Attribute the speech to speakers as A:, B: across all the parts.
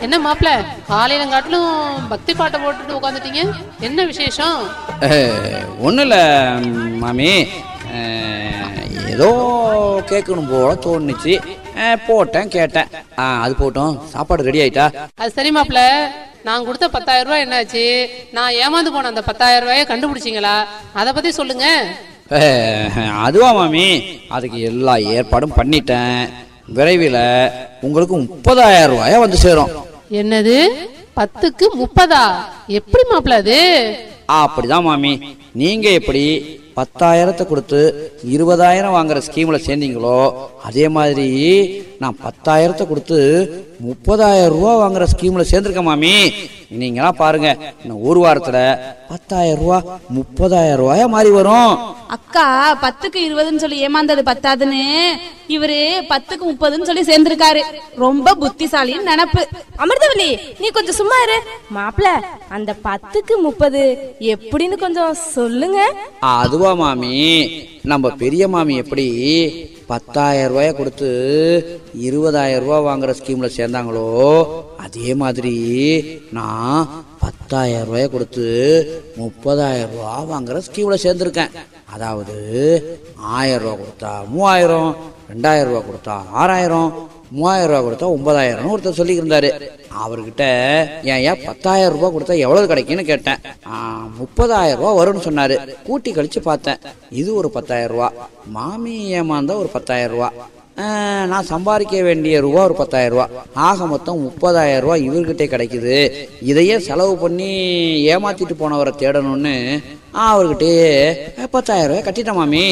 A: என்ன மாப்பிள காலையில காட்டிலும் பக்தி பாட்டை போட்டுட்டு உட்காந்துட்டீங்க என்ன விசேஷம்
B: ஒன்றும் இல்லை மாமி அஹ், ஏதோ கேட்கணும் போல தோணுச்சு அஹ், போட்டேன் கேட்டேன் ஆ அது போட்டோம் சாப்பாடு ரெடி ஆயிட்டா
A: அது சரி மாப்பிள நான் கொடுத்த பத்தாயிரம் ரூபாய் என்னாச்சு நான் ஏமாந்து போன அந்த பத்தாயிரம் ரூபாயை கண்டுபிடிச்சிங்களா அதை பத்தி சொல்லுங்க
B: அஹ், அதுவா மாமி அதுக்கு எல்லா ஏற்பாடும் பண்ணிட்டேன் விரைவில் உங்களுக்கு முப்பதாயிரம் ரூபாயா வந்து சேரும்
A: என்னது பத்துக்கு முப்பதா எப்படி மாப்பிள அது
B: அப்படிதான் மாமி நீங்க எப்படி பத்தாயிரத்தை கொடுத்து இருபதாயிரம் வாங்குற ஸ்கீம்ல சேர்ந்தீங்களோ அதே மாதிரி நான் பத்தாயிரத்தை கொடுத்து முப்பதாயிரம் ரூபா வாங்குற ஸ்கீம்ல சேர்ந்திருக்கேன் மாமி நீங்களாம் பாருங்க இன்னும் ஒரு வாரத்துல பத்தாயிரம் ரூபா முப்பதாயிரம் ரூபாயா மாறி வரும்
C: அக்கா பத்துக்கு இருபதுன்னு சொல்லி ஏமாந்தது பத்தாதுன்னு இவரு பத்துக்கு முப்பதுன்னு சொல்லி சேர்ந்திருக்காரு ரொம்ப புத்திசாலின்னு நினப்பு
D: அமிர்தவல்லி நீ கொஞ்சம் சும்மா இரு மாப்பிள அந்த பத்துக்கு முப்பது எப்படின்னு கொஞ்சம் சொல்லுங்க
B: அதுவா மாமி நம்ம பெரிய மாமி எப்படி பத்தாயிரம் ரூபாய கொடுத்து இருபதாயிரம் ரூபா வாங்குற ஸ்கீம்ல சேர்ந்தாங்களோ அதே மாதிரி நான் பத்தாயிரம் ரூபாய கொடுத்து முப்பதாயிரம் ரூபா வாங்குற ஸ்கீம்ல சேர்ந்திருக்கேன் அதாவது ஆயிரம் ரூபா கொடுத்தா மூவாயிரம் ரெண்டாயிரம் ரூபா கொடுத்தா ஆறாயிரம் மூவாயிரம் ரூபா கொடுத்தா ஒன்பதாயிரம்னு ஒருத்தர் சொல்லியிருந்தாரு அவர்கிட்ட ஏன் ஏன் பத்தாயிரம் ரூபாய் கொடுத்தா எவ்வளவு கிடைக்குன்னு கேட்டேன் ஆ, முப்பதாயிரம் ரூபாய் வரும்னு சொன்னாரு கூட்டி கழிச்சு பார்த்தேன் இது ஒரு பத்தாயிரம் ரூபாய் மாமி ஏமாந்தா ஒரு பத்தாயிரம் ரூபாய் ஆ, நான் சம்பாதிக்க வேண்டிய ரூபா ஒரு பத்தாயிரம் ரூபாய் ஆக மொத்தம் முப்பதாயிரம் ரூபாய் இவர்கிட்டே கிடைக்குது இதையே செலவு பண்ணி ஏமாத்திட்டு போனவரை தேடணும்னு அவர்கிட்டயே பத்தாயிரம் ரூபாய் கட்டிட்டேன் மாமி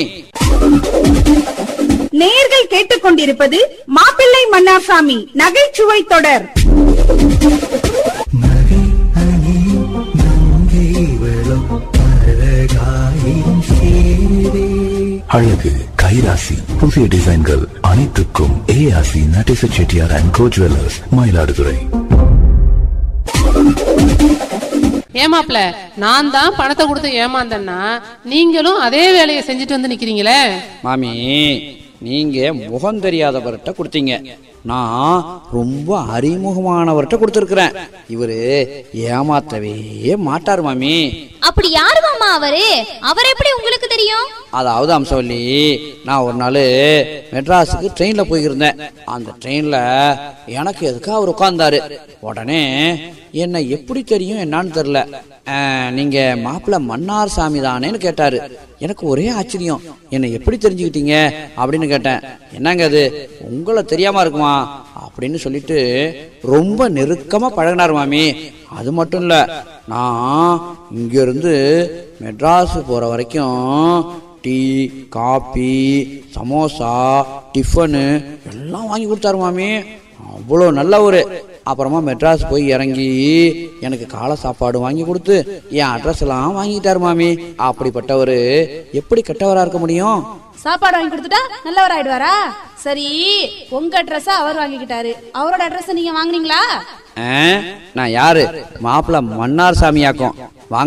E: நேயர்கள் கேட்டுக்கொண்டிருப்பது மாப்பிள்ளை மன்னார்சாமி நகைச்சுவை தொடர்
F: நகை அணியும் நங்கை இவளும் அழகாயும் சேரே அழகு கைராசி புதிய டிசைன்கள் அனைத்துக்கும் ஏஆசி Natesa Chettiar and co jewellers Mayiladuthurai
A: ஏமாப்ல நான் தான் பணத்தை கொடுத்து ஏமாந்தேன்னா நீங்களும் அதே வேலையை செஞ்சுட்டு வந்து நிக்கிறீங்களே
B: மாமி நீங்க முகம் தெரியாதவர்கிட்ட கொடுத்தீங்க நான் ரொம்ப அறிமுகமானவர்கிட்ட கொடுத்துருக்குறேன் இவரு ஏமாத்தவே மாட்டார் மாமி
G: அப்படி யாரு மாமா அவரு அவர் எப்படி உங்களுக்கு தெரியும்
B: அதாவது அம்சவல்லி நான் ஒரு நாள் மெட்ராஸுக்கு ட்ரெயினில் போயிருந்தேன் அந்த ட்ரெயினில் எனக்கு எதுக்கு அவர் உட்கார்ந்தாரு உடனே என்னை எப்படி தெரியும் என்னான்னு தெரில நீங்க மாப்பிள்ளை மன்னார் சாமி தானேன்னு கேட்டாரு எனக்கு ஒரே ஆச்சரியம் என்னை எப்படி தெரிஞ்சுக்கிட்டீங்க அப்படின்னு கேட்டேன் என்னங்க அது உங்களை தெரியாம இருக்குமா அப்படின்னு சொல்லிட்டு ரொம்ப நெருக்கமா பழகினார் மாமி அது மட்டும் இல்ல நான் இங்க இருந்து மெட்ராஸ் போற வரைக்கும் டீ காபி சமோசா டிஃபனு எல்லாம் வாங்கி கொடுத்தாரு மாமி அவ்வளோ நல்ல ஒரு அப்புறமா மெட்ராஸ் போய் இறங்கி எனக்கு காலை சாப்பாடு வாங்கி கொடுத்து என் அட்ரஸ் எல்லாம் வாங்கிட்டாரு மாமி அப்படிப்பட்டவர் எப்படி கெட்டவரா இருக்க முடியும்
C: சாப்பாடு வாங்கி கொடுத்துட்டா நல்லவர் ஆயிடுவாரா சரி உங்க அட்ரஸ் அவர் வாங்கிக்கிட்டாரு அவரோட அட்ரஸ் நீங்க வாங்குனீங்களா
B: ஆ, நான் யாரு மாப்பிள்ள மன்னார் சாமியாக்கும் வாங்க